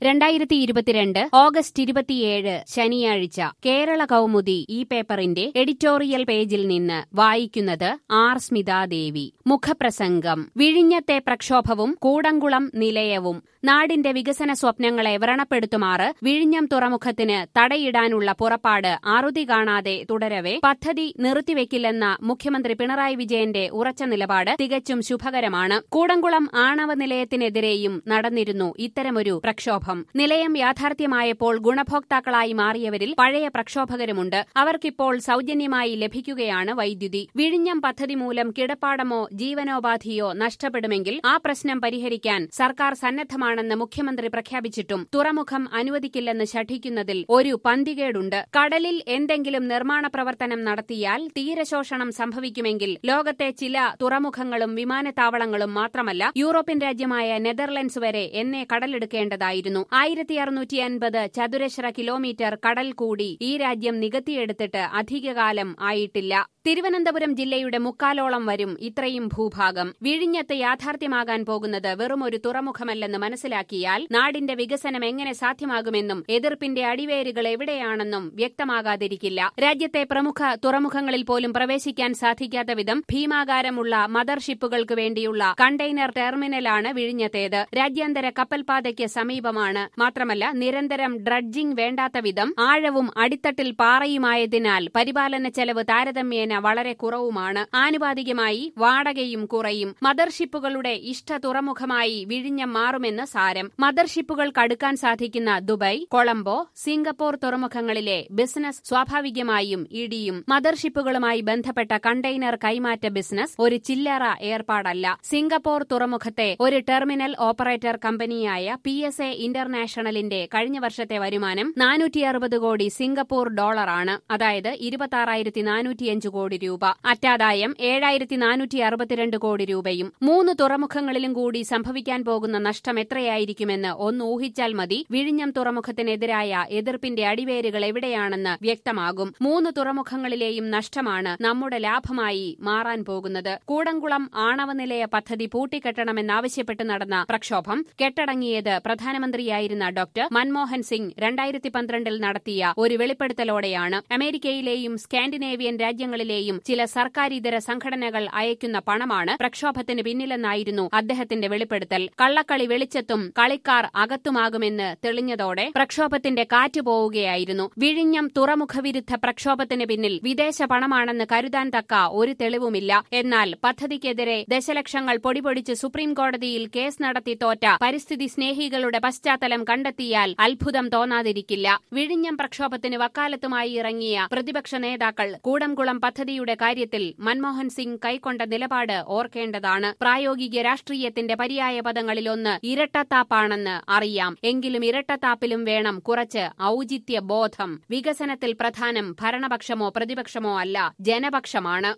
രണ്ടായിരത്തി ഇരുപത്തിരണ്ട് ഓഗസ്റ്റ് ഇരുപത്തിയേഴ് ശനിയാഴ്ച കേരള കൗമുദി ഈ പേപ്പറിന്റെ എഡിറ്റോറിയൽ പേജിൽ നിന്ന് വായിക്കുന്നത് ആർ സ്മിതാദേവി മുഖപ്രസംഗം വിഴിഞ്ഞത്തെ പ്രക്ഷോഭവും കൂടംകുളം നിലയവും നാടിന്റെ വികസന സ്വപ്നങ്ങളെ വ്രണപ്പെടുത്തുമാറ് വിഴിഞ്ഞം തുറമുഖത്തിന് തടയിടാനുള്ള പുറപ്പാട് അറുതി കാണാതെ തുടരവെ പദ്ധതി നിർത്തിവെക്കില്ലെന്ന മുഖ്യമന്ത്രി പിണറായി വിജയന്റെ ഉറച്ച നിലപാട് തികച്ചും ശുഭകരമാണ് കൂടംകുളം ആണവ നിലയത്തിനെതിരെയും നടന്നിരുന്നു ഇത്തരമൊരു പ്രക്ഷോഭം നിലയം യാഥാർത്ഥ്യമായപ്പോൾ ഗുണഭോക്താക്കളായി മാറിയവരിൽ പഴയ പ്രക്ഷോഭകരുമുണ്ട് അവർക്കിപ്പോൾ സൗജന്യമായി ലഭിക്കുകയാണ് വൈദ്യുതി വിഴിഞ്ഞം പദ്ധതി മൂലം കിടപ്പാടമോ ജീവനോപാധിയോ നഷ്ടപ്പെടുമെങ്കിൽ ആ പ്രശ്നം പരിഹരിക്കാൻ സർക്കാർ സന്നദ്ധമാണെന്ന് മുഖ്യമന്ത്രി പ്രഖ്യാപിച്ചിട്ടും തുറമുഖം അനുവദിക്കില്ലെന്ന് ശഠിക്കുന്നതിൽ ഒരു പന്തികേടുണ്ട് കടലിൽ എന്തെങ്കിലും നിർമ്മാണ പ്രവർത്തനം നടത്തിയാൽ തീരശോഷണം സംഭവിക്കുമെങ്കിൽ ലോകത്തെ ചില തുറമുഖങ്ങളും വിമാനത്താവളങ്ങളും മാത്രമല്ല യൂറോപ്യൻ രാജ്യമായ നെതർലൻഡ്സ് വരെ എന്നെ കടലെടുക്കേണ്ടതായിരുന്നു ആയിരത്തി അറുന്നൂറ്റി അൻപത് ചതുരശ്ര കിലോമീറ്റർ കടൽ കൂടി ഈ രാജ്യം നികത്തിയെടുത്തിട്ട് അധികകാലം ആയിട്ടില്ല തിരുവനന്തപുരം ജില്ലയുടെ മുക്കാലോളം വരും ഇത്രയും ഭൂഭാഗം വിഴിഞ്ഞത്ത് യാഥാർത്ഥ്യമാകാൻ പോകുന്നത് വെറുമൊരു തുറമുഖമല്ലെന്ന് മനസ്സിലാക്കിയാൽ നാടിന്റെ വികസനം എങ്ങനെ സാധ്യമാകുമെന്നും എതിർപ്പിന്റെ അടിവേരുകൾ എവിടെയാണെന്നും വ്യക്തമാകാതിരിക്കില്ല രാജ്യത്തെ പ്രമുഖ തുറമുഖങ്ങളിൽ പോലും പ്രവേശിക്കാൻ സാധിക്കാത്ത വിധം ഭീമാകാരമുള്ള മദർഷിപ്പുകൾക്ക് വേണ്ടിയുള്ള കണ്ടെയ്നർ ടെർമിനലാണ് വിഴിഞ്ഞത്തേത് രാജ്യാന്തര കപ്പൽപാതയ്ക്ക് സമീപമാണ് മാത്രമല്ല നിരന്തരം ഡ്രഡ്ജിംഗ് വേണ്ടാത്ത വിധം ആഴവും അടിത്തട്ടിൽ പാറയുമായതിനാൽ പരിപാലന ചെലവ് താരതമ്യേന വളരെ കുറവുമാണ് ആനുപാതികമായി വാടകയും കുറയും മദർഷിപ്പുകളുടെ ഇഷ്ട തുറമുഖമായി വിഴിഞ്ഞം മാറുമെന്ന് സാരം മദർഷിപ്പുകൾക്കടുക്കാൻ സാധിക്കുന്ന ദുബായ് കൊളംബോ സിംഗപ്പൂർ തുറമുഖങ്ങളിലെ ബിസിനസ് സ്വാഭാവികമായും ഇടിയും മദർഷിപ്പുകളുമായി ബന്ധപ്പെട്ട കണ്ടെയ്നർ കൈമാറ്റ ബിസിനസ് ഒരു ചില്ലറ ഏർപ്പാടല്ല സിംഗപ്പൂർ തുറമുഖത്തെ ഒരു ടെർമിനൽ ഓപ്പറേറ്റർ കമ്പനിയായ പി എസ് എ ഇന്റർനാഷണലിന്റെ കഴിഞ്ഞ വർഷത്തെ വരുമാനം നാനൂറ്റി അറുപത് കോടി സിംഗപ്പൂർ ഡോളറാണ് അതായത് ഇരുപത്തി നാനൂറ്റിയഞ്ച് കോടി രൂപ അറ്റാദായം ഏഴായിരത്തി നാനൂറ്റി അറുപത്തിരണ്ട് കോടി രൂപയും മൂന്ന് തുറമുഖങ്ങളിലും കൂടി സംഭവിക്കാൻ പോകുന്ന നഷ്ടം എത്രയായിരിക്കുമെന്ന് ഒന്ന് ഊഹിച്ചാൽ മതി വിഴിഞ്ഞം തുറമുഖത്തിനെതിരായ എതിർപ്പിന്റെ അടിവേരുകൾ എവിടെയാണെന്ന് വ്യക്തമാകും മൂന്ന് തുറമുഖങ്ങളിലെയും നഷ്ടമാണ് നമ്മുടെ ലാഭമായി മാറാൻ പോകുന്നത് കൂടംകുളം ആണവ നിലയ പദ്ധതി പൂട്ടിക്കെട്ടണമെന്നാവശ്യപ്പെട്ട് നടന്ന പ്രക്ഷോഭം കെട്ടടങ്ങിയത് പ്രധാനമന്ത്രിയായിരുന്ന ഡോക്ടർ മൻമോഹൻ സിംഗ് രണ്ടായിരത്തി പന്ത്രണ്ടിൽ നടത്തിയ ഒരു വെളിപ്പെടുത്തലോടെയാണ് അമേരിക്കയിലെയും സ്കാൻഡിനേവിയൻ രാജ്യങ്ങളിലെയും ചില സർക്കാരിതര സംഘടനകൾ അയക്കുന്ന പണമാണ് പ്രക്ഷോഭത്തിന് പിന്നിലെന്നായിരുന്നു അദ്ദേഹത്തിന്റെ വെളിപ്പെടുത്തൽ കള്ളക്കളി വെളിച്ചത്തും കളിക്കാർ അകത്തുമാകുമെന്ന് തെളിഞ്ഞതോടെ പ്രക്ഷോഭത്തിന്റെ കാറ്റ് പോവുകയായിരുന്നു വിഴിഞ്ഞം തുറമുഖ വിരുദ്ധ പ്രക്ഷോഭത്തിന് പിന്നിൽ വിദേശ പണമാണെന്ന് കരുതാൻ തക്ക ഒരു തെളിവുമില്ല എന്നാൽ പദ്ധതിക്കെതിരെ ദശലക്ഷങ്ങൾ പൊടിപൊടിച്ച് സുപ്രീം കോടതിയിൽ കേസ് നടത്തി തോറ്റ പരിസ്ഥിതി സ്നേഹികളുടെ പശ്ചാത്തലം കണ്ടെത്തിയാൽ അത്ഭുതം തോന്നാതിരിക്കില്ല വിഴിഞ്ഞം പ്രക്ഷോഭത്തിന് വക്കാലത്തുമായി ഇറങ്ങിയ പ്രതിപക്ഷ നേതാക്കൾ കൂടംകുളം പദ്ധതിയുടെ കാര്യത്തിൽ മൻമോഹൻ സിംഗ് കൈക്കൊണ്ട നിലപാട് ഓർക്കേണ്ടതാണ് പ്രായോഗിക രാഷ്ട്രീയത്തിന്റെ പര്യായ പദങ്ങളിലൊന്ന് ഇരട്ടത്താപ്പാണെന്ന് അറിയാം എങ്കിലും ഇരട്ടത്താപ്പിലും വേണം കുറച്ച് ഔചിത്യ ബോധം വികസനത്തിൽ പ്രധാനം ഭരണപക്ഷമോ പ്രതിപക്ഷമോ അല്ല ജനപക്ഷമാണ്